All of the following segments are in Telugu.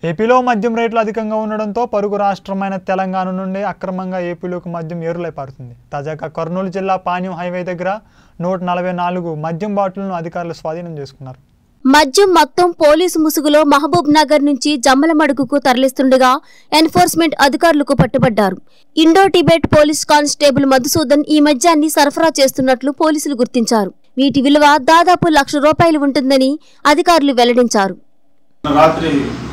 ఏపీలో మద్యం రేట్లు అధికంగా ఉండడంతో పరుగు రాష్ట్రమైన తెలంగాణ నుండి అక్రమంగా ఏపీలోకి మద్యం ఏరులై పారుతుంది తాజాగా కర్నూలు జిల్లా పాణ్యం హైవే దగ్గర నూట నలభై నాలుగు మద్యం బాటిల్ను అధికారులు స్వాధీనం చేసుకున్నారు మద్యం మొత్తం పోలీసు ముసుగులో మహబూబ్ నగర్ నుంచి జమ్మలమడుగుకు తరలిస్తుండగా ఎన్ఫోర్స్మెంట్ అధికారులకు పట్టుబడ్డారు Indo Tibet police constable Madhusudan ఈ మద్యాన్ని సరఫరా చేస్తున్నట్లు పోలీసులు గుర్తించారు వీటి విలువ దాదాపు లక్ష రూపాయలు ఉంటుందని అధికారులు వెల్లడించారు రాత్రి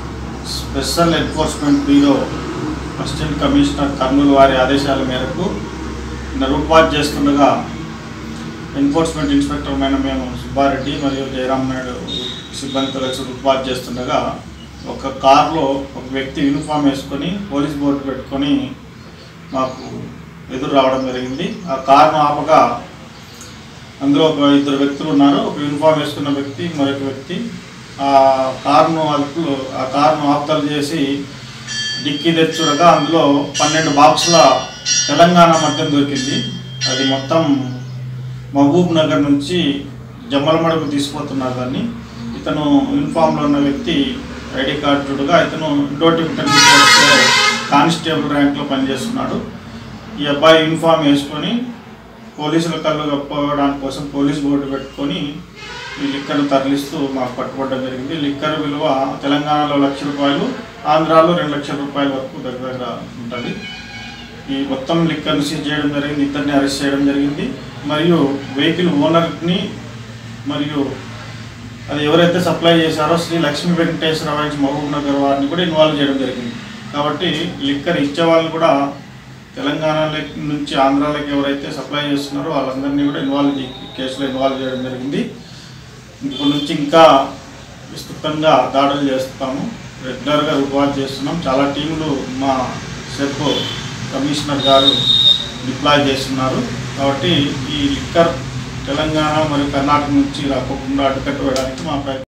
special enforcement bureau assistant commissioner Kurnool వారి ఆదేశాల మేరకు నిన్న రూట్ వాచ్ చేస్తుండగా ఎన్ఫోర్స్మెంట్ ఇన్స్పెక్టర్ మైన మేము సుబ్బారెడ్డి మరియు జయరామ్ నాయుడు సిబ్బందితో కలిసి రూట్ వాచ్ చేస్తుండగా ఒక కార్లో ఒక వ్యక్తి యూనిఫామ్ వేసుకొని పోలీస్ బోర్డు పెట్టుకొని మాకు ఎదురు రావడం జరిగింది ఆ కార్ను ఆపగా అందులో ఒక ఇద్దరు వ్యక్తులు ఉన్నారు ఒక యూనిఫామ్ వేసుకున్న వ్యక్తి మరొక వ్యక్తి ఆ కారును అదుపులో ఆ కారును ఆపుతలు చేసి డిక్కీ తెచ్చుడగా అందులో పన్నెండు బాక్సుల తెలంగాణ మద్యం దొరికింది అది మొత్తం మహబూబ్ నగర్ నుంచి జమ్మలమడుగు తీసుకుపోతున్నారు దాన్ని ఇతను యూనిఫామ్లో ఉన్న వ్యక్తి ఐడి కార్డుగా ఇతను ఇండో టిబెటన్ ఫోర్స్లో కానిస్టేబుల్ ర్యాంక్లో పనిచేస్తున్నాడు ఈ అబ్బాయి యూనిఫామ్ వేసుకొని పోలీసుల కళ్ళు కప్పుకోవడానికి కోసం పోలీస్ బోర్డు పెట్టుకొని ఈ లిక్కర్ను తరలిస్తూ మాకు పట్టుబడడం జరిగింది లిక్కర్ విలువ తెలంగాణలో లక్ష రూపాయలు ఆంధ్రాలో రెండు లక్షల రూపాయల వరకు దగ్గర దగ్గర ఉంటుంది ఈ మొత్తం లిక్కర్ను సీజ్ చేయడం జరిగింది ఇద్దరిని అరెస్ట్ చేయడం జరిగింది మరియు వెహికల్ ఓనర్ని మరియు అది ఎవరైతే సప్లై చేశారో శ్రీ లక్ష్మీ వెంకటేశ్వర వైన్స్ మహబూబ్ నగర్ వారిని కూడా ఇన్వాల్వ్ చేయడం జరిగింది కాబట్టి లిక్కర్ ఇచ్చే వాళ్ళని కూడా తెలంగాణ నుంచి ఆంధ్రాలోకి ఎవరైతే సప్లై చేస్తున్నారో వాళ్ళందరినీ కూడా ఇన్వాల్వ్ ఈ కేసులో ఇన్వాల్వ్ చేయడం జరిగింది ఇప్పటి నుంచి ఇంకా విస్తృతంగా దాడులు చేస్తాము రెగ్యులర్గా రివార్డ్ చేస్తున్నాం చాలా టీములు మా సెఫ్ కమిషనర్ గారు డిప్లాయ్ చేస్తున్నారు కాబట్టి ఈ లిక్కర్ తెలంగాణ మరియు కర్ణాటక నుంచి రాకుండా అడ్డుకట్టు వేయడానికి మా ప్రయత్నం